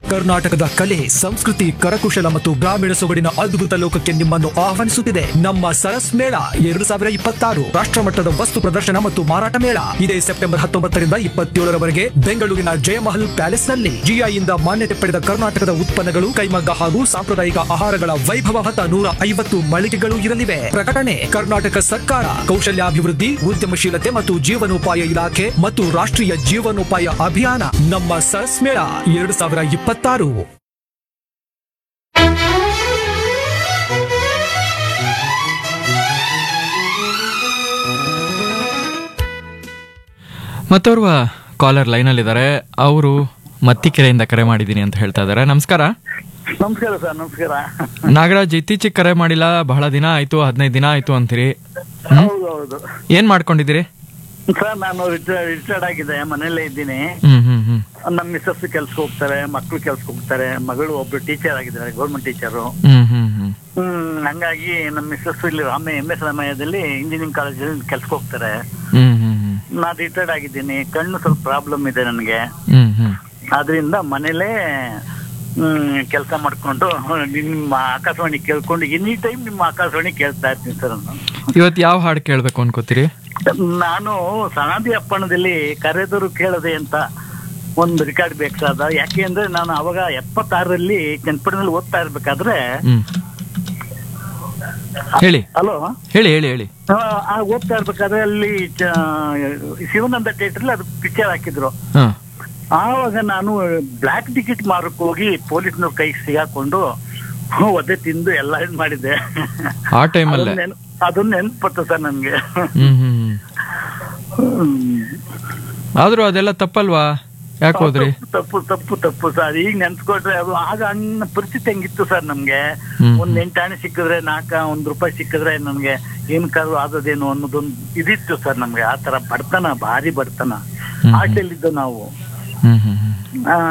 ಕರ್ನಾಟಕದ ಕಲೆ ಸಂಸ್ಕೃತಿ ಕರಕುಶಲ ಮತ್ತು ಗ್ರಾಮೀಣ ಸೊಗಡಿನ ಅದ್ಭುತ ಲೋಕಕ್ಕೆ ನಿಮ್ಮನ್ನು ಆಹ್ವಾನಿಸುತ್ತಿದೆ ನಮ್ಮ ಸರಸ್ ಮೇಳ ಎರಡು ಸಾವಿರ ಇಪ್ಪತ್ತಾರು ರಾಷ್ಟ್ರಮಟ್ಟದ ವಸ್ತು ಪ್ರದರ್ಶನ ಮತ್ತು ಮಾರಾಟ ಮೇಳ ಇದೇ ಸೆಪ್ಟೆಂಬರ್ ಹತ್ತೊಂಬತ್ತರಿಂದ ಇಪ್ಪತ್ತೇಳರವರೆಗೆ ಬೆಂಗಳೂರಿನ ಜಯಮಹಲ್ ಪ್ಯಾಲೇಸ್ ನಲ್ಲಿ ಜಿಐಯಿಂದ ಮಾನ್ಯತೆ ಪಡೆದ ಕರ್ನಾಟಕದ ಉತ್ಪನ್ನಗಳು ಕೈಮಗ್ಗ ಹಾಗೂ ಸಾಂಪ್ರದಾಯಿಕ ಆಹಾರಗಳ ವೈಭವ ಹೊತ್ತ ನೂರ ಐವತ್ತು ಮಳಿಗೆಗಳು ಇರಲಿವೆ ಪ್ರಕಟಣೆ ಕರ್ನಾಟಕ ಸರ್ಕಾರ ಕೌಶಲ್ಯಾಭಿವೃದ್ಧಿ ಉದ್ಯಮಶೀಲತೆ ಮತ್ತು ಜೀವನೋಪಾಯ ಇಲಾಖೆ ಮತ್ತು ರಾಷ್ಟ್ರೀಯ ಜೀವನೋಪಾಯ ಅಭಿಯಾನ ನಮ್ಮ ಸರಸ್ ಮೇಳ ಎರಡು ಸಾವಿರ ಇಪ್ಪತ್ತಾರು ಮತ್ತೋರ್ವ ಕಾಲರ್ ಲೈನಲ್ಲಿದ್ದಾರೆ ಅವರು ಮತ್ತಿಕೆರೆಯಿಂದ ಕರೆ ಮಾಡಿದ್ದೀನಿ ಅಂತ ಹೇಳ್ತಾ ಇದ್ದಾರೆ ನಮಸ್ಕಾರ ನಮಸ್ಕಾರ ಸರ್ ನಮಸ್ಕಾರ ನಾಗರಾಜ್ ಇತ್ತೀಚೆಗೆ ಕರೆ ಮಾಡಿಲ್ಲ ಬಹಳ ದಿನ ಆಯ್ತು ಹದಿನೈದು ದಿನ ಆಯ್ತು ಅಂತೀರಿ ಹೌದು ಹೌದು ಏನ್ ಮಾಡ್ಕೊಂಡಿದ್ದೀರಿ ಸರ್ ನಾನು ರಿಟೈರ್ಡ್ ಆಗಿದೆ ಮನೆಯಲ್ಲೇ ಇದ್ದೀನಿ ಹ್ಮ್ ಹ್ಮ್ ಹ್ಮ್ ನಮ್ಮ ಮಿಸ್ಸಸ್ ಕೆಲ್ಸಕ್ಕೆ ಹೋಗ್ತಾರೆ ಮಕ್ಕಳು ಕೆಲ್ಸಕ್ಕೆ ಹೋಗ್ತಾರೆ ಮಗಳು ಒಬ್ರು ಟೀಚರ್ ಆಗಿದ್ದಾರೆ ಗೌರ್ಮೆಂಟ್ ಟೀಚರು ಹ್ಮ್ ಹ್ಮ್ ಹ್ಮ್ ಹ್ಮ್ ಹಂಗಾಗಿ ನಮ್ಮ ಮಿಸ್ಸಸ್ ಇಲ್ಲಿ ರಾಮ ಎಂ ಎಸ್ ರಾಮಯ್ಯದಲ್ಲಿ ಇಂಜಿನಿಯರಿಂಗ್ ಕಾಲೇಜಲ್ಲಿ ಕೆಲ್ಸಕ್ಕೆ ಹೋಗ್ತಾರೆ ಹ್ಮ್ ಹ್ಮ್ ಹ್ಮ್ ನಾನು ರಿಟೈರ್ಡ್ ಆಗಿದ್ದೀನಿ ಕಣ್ಣು ಸ್ವಲ್ಪ ಪ್ರಾಬ್ಲಮ್ ಇದೆ ನನಗೆ ಹ್ಮ್ ಹ್ಮ್ ಆದ್ರಿಂದ ಮನೇಲೇ ಕೆಲಸ ಮಾಡ್ಕೊಂಡು ನಿಮ್ಮ ಆಕಾಶವಾಣಿ ಕೇಳ್ಕೊಂಡು ಎನಿ ಟೈಮ್ ನಿಮ್ಮ ಆಕಾಶವಾಣಿ ಕೇಳ್ತಾ ಇರ್ತೀನಿ ಸರ್ ನಾನು ಇವತ್ತು ಯಾವ ಹಾಡು ಕೇಳ್ಬೇಕು ಅನ್ಕೋತೀರಿ ನಾನು ಸನಾದಿ ಅಪ್ಪಣದಲ್ಲಿ ಕರೆದರು ಕೇಳದೆ ಅಂತ ಒಂದು ರೆಕಾರ್ಡ್ ಬೇಕಾದ ಯಾಕೆ ಅಂದ್ರೆ ನಾನು ಅವಾಗ ಎಪ್ಪತ್ತಾರರಲ್ಲಿ ಚನ್ನಪಟ್ಟಣದಲ್ಲಿ ಓದ್ತಾ ಇರ್ಬೇಕಾದ್ರೆ ಹ್ಮ್ ಹೇಳಿ ಹಲೋ ಹೇಳಿ ಹೇಳಿ ಹೇಳಿ ಆ ಓದ್ತಾ ಇರ್ಬೇಕಾದ್ರೆ ಅಲ್ಲಿ ಚ- ಶಿವಾನಂದ ಥಿಯೇಟರ್ ಅದು ಪಿಕ್ಚರ್ ಹಾಕಿದ್ರು ಹಾ ಆವಾಗ ನಾನು ಬ್ಲ್ಯಾಕ್ ಟಿಕೆಟ್ ಮಾರಕ್ ಹೋಗಿ ಪೊಲೀಸ್ನವ್ರ ಕೈ ಸಿಗಾಕೊಂಡು ಒದೆ ತಿಂದು ಎಲ್ಲ ಇದ್ ಮಾಡಿದ್ದೆ ಆ ಟೈಮಲ್ಲೇ ಅದನ್ನ ನೆನ್- ಅದನ್ನ ನೆನ್ಪತ್ತು ಸರ್ ನನ್ಗೆ ಹ್ಮ್ ಹ್ಮ್ ಹ್ಮ್ ಹ್ಮ್. ಆದ್ರೂ ಅದೆಲ್ಲ ತಪ್ಪಲ್ವಾ ಯಾಕೆ ಹೋದ್ರಿ ತಪ್ಪು ತಪ್ಪು ತಪ್ಪು ಸರ್ ಈಗ ನೆನ್ಸ್ಕೊಟ್ರೆ ಅದು ಆಗ ಅನ್ನ ಪರಿಸ್ಥಿತಿ ಹೆಂಗಿತ್ತು ಸರ್ ನಮ್ಗೆ ಹ್ಮ್. ಒಂದ್ ಎಂಟಾಣೆ ಸಿಕ್ಕಿದ್ರೆ ನಾಲ್ಕ ಒಂದ್ ರೂಪಾಯಿ ಸಿಕ್ಕಿದ್ರೆ ನಮ್ಗೆ ಏನ್ ಕಾರು ಆದದೇನು ಅನ್ನೋದೊಂದು ಇದಿತ್ತು ಸರ್ ನಮ್ಗೆ ಆ ತರ ಬಡತನ ಭಾರಿ ಬಡತನ ಹ್ಮ್. ಆಟೆಲ್ಲಿದ್ದು ನಾವು ಹ್ಮ್ ಹ್ಮ್ ಹ್ಮ್ ಆ,